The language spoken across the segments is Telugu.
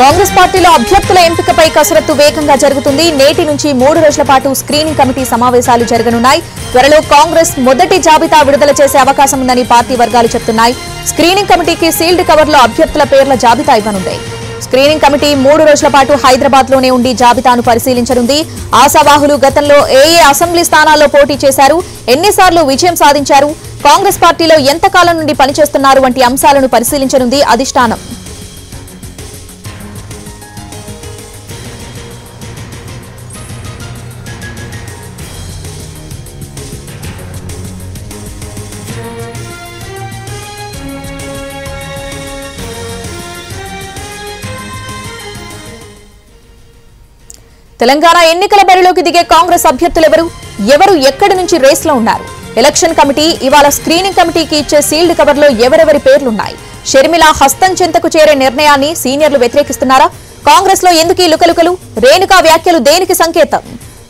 కాంగ్రెస్ పార్టీలో అభ్యర్థుల ఎంపికపై కసరత్తు వేగంగా జరుగుతుంది నేటి నుంచి మూడు రోజుల పాటు స్క్రీనింగ్ కమిటీ సమావేశాలు జరగనున్నాయి త్వరలో కాంగ్రెస్ మొదటి జాబితా విడుదల చేసే అవకాశం ఉందని పార్టీ వర్గాలు చెబుతున్నాయి స్క్రీనింగ్ కమిటీకి సీల్డ్ కవర్లో అభ్యర్థుల పేర్ల జాబితా ఇవ్వనుంది స్క్రీనింగ్ కమిటీ మూడు రోజుల పాటు హైదరాబాద్ లోనే ఉండి జాబితాను పరిశీలించనుంది ఆశావాహులు గతంలో ఏ ఏ అసెంబ్లీ స్థానాల్లో పోటీ చేశారు ఎన్నిసార్లు విజయం సాధించారు కాంగ్రెస్ పార్టీలో ఎంతకాలం నుండి పనిచేస్తున్నారు వంటి అంశాలను పరిశీలించనుంది అధిష్టానం తెలంగాణ ఎన్నికల బరిలోకి దిగే కాంగ్రెస్ అభ్యర్థులెవరు ఎవరు ఎక్కడి నుంచి రేస్లో ఉన్నారు ఎలక్షన్ కమిటీ ఇవాళ స్క్రీనింగ్ కమిటీకి ఇచ్చే సీల్డ్ కవర్లో ఎవరెవరి పేర్లున్నాయి షర్మిల హస్తం చెంతకు చేరే నిర్ణయాన్ని సీనియర్లు వ్యతిరేకిస్తున్నారా కాంగ్రెస్ లో ఎందుకు ఈ లుకలుకలు రేణుకా వ్యాఖ్యలు దేనికి సంకేతం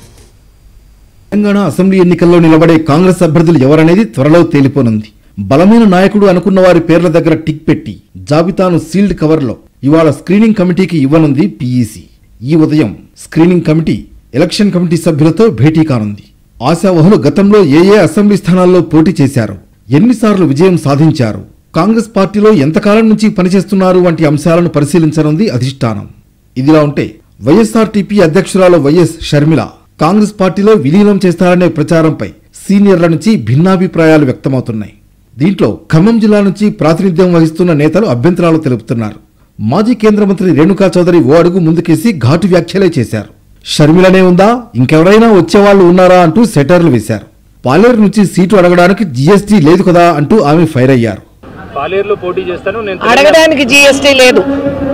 తెలంగాణ అసెంబ్లీ ఎన్నికల్లో నిలబడే కాంగ్రెస్ అభ్యర్థులు ఎవరనేది త్వరలో తేలిపోనుంది బలమైన నాయకుడు అనుకున్న వారి పేర్ల దగ్గర టిక్ పెట్టి జాబితాను సీల్డ్ కవర్లో ఇవాళ స్క్రీనింగ్ కమిటీకి ఇవ్వనుంది పీఈసీ ఈ ఉదయం స్క్రీనింగ్ కమిటీ ఎలక్షన్ కమిటీ సభ్యులతో భేటీ కానుంది ఆశావహులు గతంలో ఏ ఏ అసెంబ్లీ స్థానాల్లో పోటీ చేశారు ఎన్నిసార్లు విజయం సాధించారు కాంగ్రెస్ పార్టీలో ఎంతకాలం నుంచి పనిచేస్తున్నారు వంటి అంశాలను పరిశీలించనుంది అధిష్టానం ఇదిలా ఉంటే వైఎస్ఆర్టీపీ అధ్యక్షురాలు వైఎస్ షర్మిల కాంగ్రెస్ పార్టీలో విలీనం చేస్తారనే ప్రచారంపై సీనియర్ల నుంచి భిన్నాభిప్రాయాలు వ్యక్తమవుతున్నాయి దీంట్లో ఖమ్మం జిల్లా నుంచి ప్రాతినిధ్యం వహిస్తున్న నేతలు అభ్యంతరాలు తెలుపుతున్నారు మాజీ కేంద్ర మంత్రి రేణుకా చౌదరి ఓ అడుగు ముందుకేసి ఘాటు వ్యాఖ్యలే చేశారు షర్మిలనే ఉందా ఇంకెవరైనా వచ్చేవాళ్లు ఉన్నారా అంటూ సెటర్లు వేశారు పాలేరు నుంచి సీటు అడగడానికి జీఎస్టీ లేదు కదా అంటూ ఆమె ఫైర్ అయ్యారు పాలేరులో పోటీ చేస్తాను నేను అడగడానికి జిఎస్టీ లేదు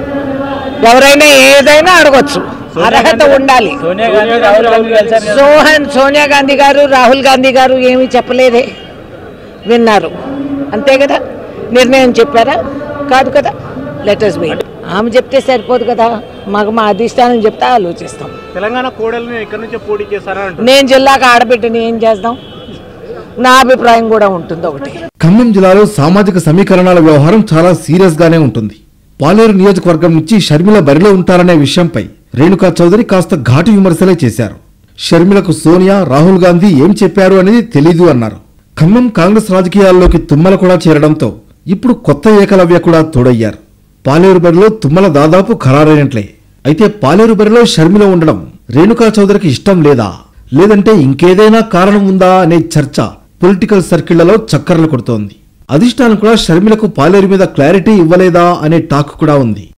ఎవరైనా ఏదైనా అడగొచ్చు అర్హత ఉండాలి సోనియా గాంధీ రాహుల్ గాంధీ కలిసారు కదా. సోహన్ సోనియా గాంధీ గారు రాహుల్ గాంధీ గారు ఏమీ చెప్పలేదే విన్నారు అంతే కదా నిర్ణయం చెప్పారా కాదు కదా లెటర్స్ వెయిట్ ఆమె చెప్తే సరిపోదు కదా మాకు మా అధిష్టానం చెప్తే ఆలోచిస్తాం తెలంగాణ కోడలు నేను ఇక్కడ నుంచే పోటీ చేస్తారా అంటున్నారు నేను జిల్లాకు ఆడబిడ్డని ఏం చేద్దాం నా అభిప్రాయం కూడా ఉంటుంది ఒకటి ఖమ్మం జిల్లాలో సామాజిక సమీకరణాల వ్యవహారం చాలా సీరియస్ గానే ఉంటుంది పాలేరు నియోజకవర్గం నుంచి షర్మిల బరిలో ఉంటారనే విషయంపై రేణుకా చౌదరి కాస్త ఘాటు విమర్శలే చేశారు షర్మిలకు సోనియా రాహుల్ గాంధీ ఏం చెప్పారు అనేది తెలీదు అన్నారు ఖమ్మం కాంగ్రెస్ రాజకీయాల్లోకి తుమ్మల కూడా చేరడంతో ఇప్పుడు కొత్త ఏకలవ్య కూడా తోడయ్యారు పాలేరు బరిలో తుమ్మల దాదాపు ఖరారైనట్లే అయితే పాలేరు బరిలో షర్మిల ఉండడం రేణుకా చౌదరికి ఇష్టం లేదా లేదంటే ఇంకేదైనా కారణం ఉందా అనే చర్చ పొలిటికల్ సర్కిళ్లలో చక్కర్లు కొడుతోంది అధిష్టానం కూడా షర్మిలకు పాలేరు మీద క్లారిటీ ఇవ్వలేదా అనే టాక్ కూడా ఉంది